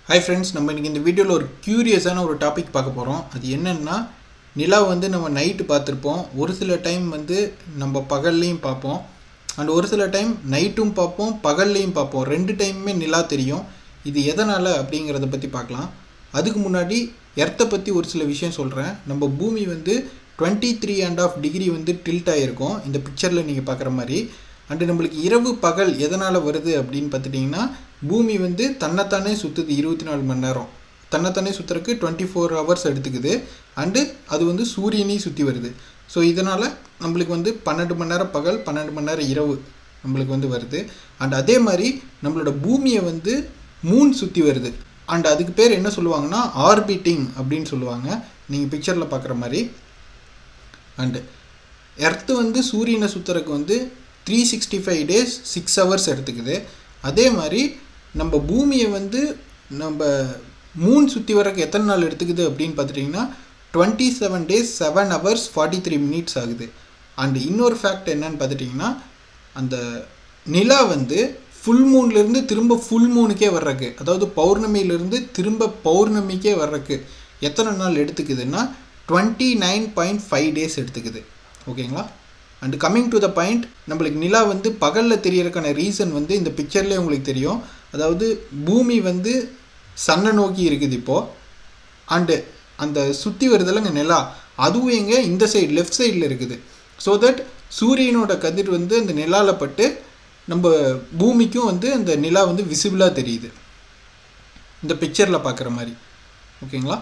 hi friends நம்ம இன்றைக்கி இந்த வீடியோவில் ஒரு க்யூரியஸான ஒரு டாபிக் பார்க்க போகிறோம் அது என்னென்னா நிலா வந்து நம்ம நைட்டு பார்த்துருப்போம் ஒரு சில டைம் வந்து நம்ம பகல்லையும் பார்ப்போம் அண்ட் ஒரு சில டைம் நைட்டும் பார்ப்போம் பகல்லையும் பார்ப்போம் ரெண்டு டைமுமே நிலா தெரியும் இது எதனால் அப்படிங்கிறத பற்றி பார்க்கலாம் அதுக்கு முன்னாடி எர்த்தை பற்றி ஒரு சில விஷயம் சொல்கிறேன் நம்ம பூமி வந்து twenty three and half degree வந்து டில்ட் ஆகிருக்கும் இந்த பிக்சரில் நீங்கள் பார்க்குற மாதிரி அண்டு நம்மளுக்கு இரவு பகல் எதனால் வருது அப்படின்னு பார்த்துட்டிங்கன்னா பூமி வந்து தன்னைத்தானே சுற்றுது இருபத்தி நாலு மணி நேரம் தன்னைத்தானே சுற்றுறதுக்கு டுவெண்ட்டி ஃபோர் ஹவர்ஸ் எடுத்துக்குது அண்டு அது வந்து சூரியனையும் சுற்றி வருது ஸோ இதனால் நம்மளுக்கு வந்து பன்னெண்டு மணி நேரம் பகல் பன்னெண்டு மணி நேரம் இரவு நம்மளுக்கு வந்து வருது அண்ட் அதே மாதிரி நம்மளோட பூமியை வந்து மூன் சுற்றி வருது அண்ட் அதுக்கு பேர் என்ன சொல்லுவாங்கன்னா ஆர்பிட்டிங் அப்படின்னு சொல்லுவாங்க நீங்கள் பிக்சரில் பார்க்குற மாதிரி அண்டு எர்த்து வந்து சூரியனை சுற்றுறதுக்கு வந்து three sixty five days six hours எடுத்துக்குது அதே மாதிரி நம்ம பூமியை வந்து நம்ம மூன் சுற்றி வரக்கு எத்தனை நாள் எடுத்துக்குது அப்படின்னு பார்த்துட்டிங்கன்னா twenty seven days seven hours forty three minutes ஆகுது அண்ட் இன்னொரு ஃபேக்ட் என்னன்னு பார்த்துட்டிங்கன்னா அந்த நிலா வந்து ஃபுல் மூன்லேருந்து திரும்ப ஃபுல் மூனுக்கே வர்றக்கு அதாவது பௌர்ணமியிலேருந்து திரும்ப பௌர்ணமிக்கே வர்றக்கு எத்தனை நாள் எடுத்துக்குதுன்னா twenty nine point five days எடுத்துக்குது ஓகேங்களா and coming to the point நம்மளுக்கு நிலா வந்து பகலில் தெரியறதுக்கான ரீசன் வந்து இந்த பிக்சர்லேயே உங்களுக்கு தெரியும் அதாவது பூமி வந்து சன்னை நோக்கி இருக்குது இப்போது அண்டு அந்த சுற்றி வருதில்லங்க நிலா அதுவும் எங்கே இந்த சைடு லெஃப்ட் சைடில் இருக்குது ஸோ தட் சூரியனோட கதிர் வந்து அந்த நிலாவில் பட்டு நம்ம பூமிக்கும் வந்து அந்த நிலா வந்து விசிபிளாக தெரியுது இந்த பிக்சரில் பார்க்குற மாதிரி ஓகேங்களா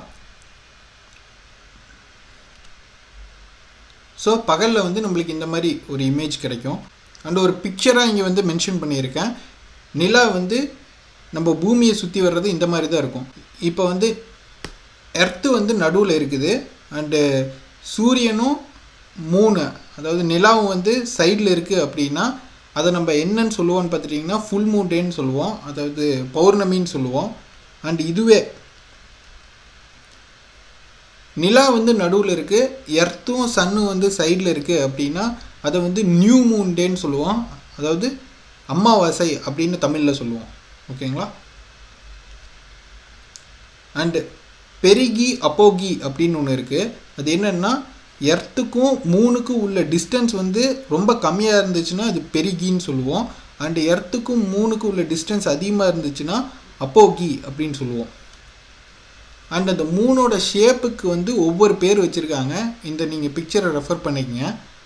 ஸோ பகலில் வந்து நம்மளுக்கு இந்த மாதிரி ஒரு இமேஜ் கிடைக்கும் அண்ட் ஒரு பிக்சராக இங்கே வந்து மென்ஷன் பண்ணியிருக்கேன் நிலா வந்து நம்ம பூமியை சுற்றி வர்றது இந்த மாதிரி தான் இருக்கும் இப்போ வந்து எர்த்து வந்து நடுவில் இருக்குது அண்டு சூரியனும் மூணு அதாவது நிலாவும் வந்து சைடில் இருக்குது அப்படின்னா அதை நம்ம என்னன்னு சொல்லுவோம்னு பார்த்துட்டிங்கன்னா ஃபுல் மூன் டேன்னு சொல்லுவோம் அதாவது பௌர்ணமின்னு சொல்லுவோம் அண்ட் இதுவே நிலா வந்து நடுவில் இருக்குது எர்த்தும் சன்னும் வந்து சைடில் இருக்குது அப்படின்னா அதை வந்து நியூ மூன் டேன்னு சொல்லுவோம் அதாவது அமாவாசை அப்படின்னு தமிழில் சொல்லுவோம் ஓகேங்களா அண்டு பெரிகி அப்போகி அப்படின்னு ஒன்று இருக்குது அது என்னென்னா எர்த்துக்கும் மூணுக்கும் உள்ள டிஸ்டன்ஸ் வந்து ரொம்ப கம்மியாக இருந்துச்சுன்னா அது பெரிகின்னு சொல்லுவோம் அண்டு எர்த்துக்கும் மூணுக்கும் உள்ள டிஸ்டன்ஸ் அதிகமாக இருந்துச்சுன்னா அப்போகி அப்படின்னு சொல்லுவோம் அண்ட் அந்த மூணோட ஷேப்புக்கு வந்து ஒவ்வொரு பேர் வச்சுருக்காங்க இந்த நீங்கள் பிக்சரை ரெஃபர் பண்ணிக்கங்க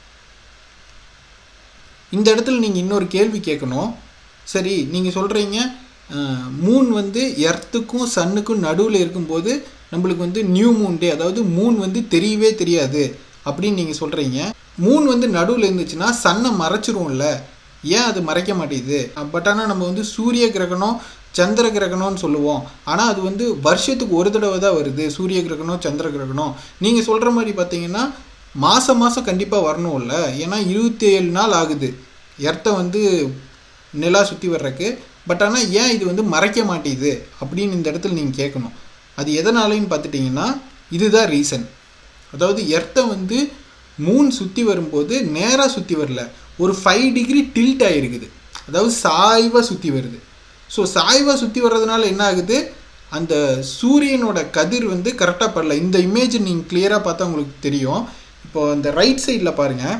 இந்த இடத்துல நீங்கள் இன்னொரு கேள்வி கேட்கணும் சரி நீங்கள் சொல்கிறீங்க மூன் வந்து எர்த்துக்கும் சன்னுக்கும் நடுவில் இருக்கும்போது நம்மளுக்கு வந்து நியூ மூன் டே அதாவது மூன் வந்து தெரியவே தெரியாது அப்படின்னு நீங்கள் சொல்கிறீங்க மூன் வந்து நடுவில் இருந்துச்சுன்னா சன்னை மறைச்சிருவோம்ல ஏன் அது மறைக்க மாட்டேங்குது பட் ஆனால் நம்ம வந்து சூரிய கிரகணம் சந்திர கிரகணம்னு சொல்லுவோம் ஆனால் அது வந்து வருஷத்துக்கு ஒரு தடவை தான் வருது சூரிய கிரகணம் சந்திர கிரகணம் நீங்கள் சொல்கிற மாதிரி பார்த்தீங்கன்னா மாதம் மாதம் கண்டிப்பாக வரணும்ல ஏன்னா இருபத்தி ஏழு நாள் ஆகுது எர்த்தை வந்து நிலா சுற்றி வர்றக்கு பட் ஆனால் ஏன் இது வந்து மறைக்க மாட்டேங்குது அப்படின்னு இந்த இடத்துல நீங்கள் கேட்கணும் அது எதனாலன்னு பார்த்துட்டிங்கன்னா இதுதான் ரீசன் அதாவது எர்த்தை வந்து மூன் சுற்றி வரும்போது நேராக சுற்றி வரல ஒரு ஃபைவ் டிகிரி டில்ட் ஆகிருக்குது அதாவது சாய்வாக சுற்றி வருது ஸோ சாய்வாக சுற்றி வர்றதுனால என்ன ஆகுது அந்த சூரியனோட கதிர் வந்து கரெக்டாக படல இந்த இமேஜ் நீங்கள் கிளியராக பார்த்தா உங்களுக்கு தெரியும் இப்போ அந்த ரைட் சைடில் பாருங்கள்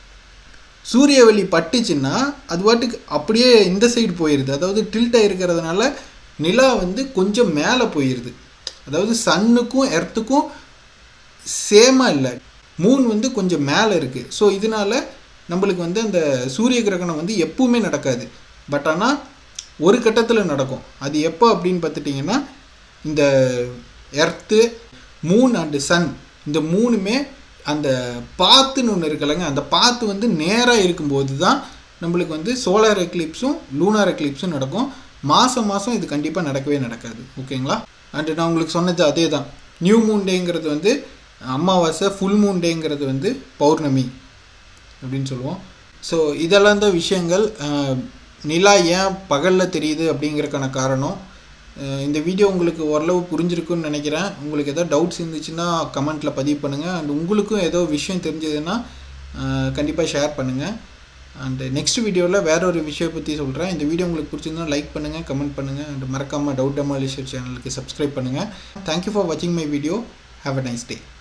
சூரிய வெளி பட்டுச்சுன்னா அது பாட்டுக்கு அப்படியே இந்த சைடு போயிடுது அதாவது டில்ட் இருக்கிறதுனால நிலா வந்து கொஞ்சம் மேலே போயிடுது அதாவது சன்னுக்கும் எர்த்துக்கும் சேமாக இல்லை மூன் வந்து கொஞ்சம் மேலே இருக்குது ஸோ இதனால் நம்மளுக்கு வந்து அந்த சூரிய கிரகணம் வந்து எப்பவுமே நடக்காது பட் ஆனால் ஒரு கட்டத்தில் நடக்கும் அது எப்போ அப்படின்னு பார்த்துட்டிங்கன்னா இந்த எர்த்து மூன் அண்டு சன் இந்த மூணுமே அந்த பாத்துன்னு ஒன்று இருக்குல்லங்க அந்த பாத்து வந்து நேராக இருக்கும்போது தான் நம்மளுக்கு வந்து சோலார் எக்லிப்ஸும் லூனார் எக்லிப்ஸும் நடக்கும் மாதம் மாதம் இது கண்டிப்பாக நடக்கவே நடக்காது ஓகேங்களா அண்டு நான் உங்களுக்கு சொன்னது அதே தான் நியூ மூன் டேங்கிறது வந்து அமாவாசை ஃபுல் மூன் டேங்கிறது வந்து பௌர்ணமி அப்படின்னு சொல்லுவோம் ஸோ இதெல்லாம் தான் விஷயங்கள் நிலா ஏன் பகலில் தெரியுது அப்படிங்கிறதுக்கான காரணம் இந்த வீடியோ உங்களுக்கு ஓரளவு புரிஞ்சிருக்குன்னு நினைக்கிறேன் உங்களுக்கு எதாவது டவுட்ஸ் இருந்துச்சுன்னா கமெண்ட்டில் பதிவு பண்ணுங்கள் அண்ட் உங்களுக்கும் ஏதோ விஷயம் தெரிஞ்சதுன்னா கண்டிப்பாக ஷேர் பண்ணுங்கள் அண்ட் நெக்ஸ்ட் வீடியோவில் வேற ஒரு விஷயம் பற்றி சொல்கிறேன் இந்த வீடியோ உங்களுக்கு பிடிச்சிருந்தா லைக் பண்ணுங்கள் கமெண்ட் பண்ணுங்கள் அண்ட் மறக்காமல் டவுட் டெமாலிஷர் சேனலுக்கு சப்ஸ்கிரைப் பண்ணுங்கள் தேங்க்யூ ஃபார் வாட்சிங் my video have a nice day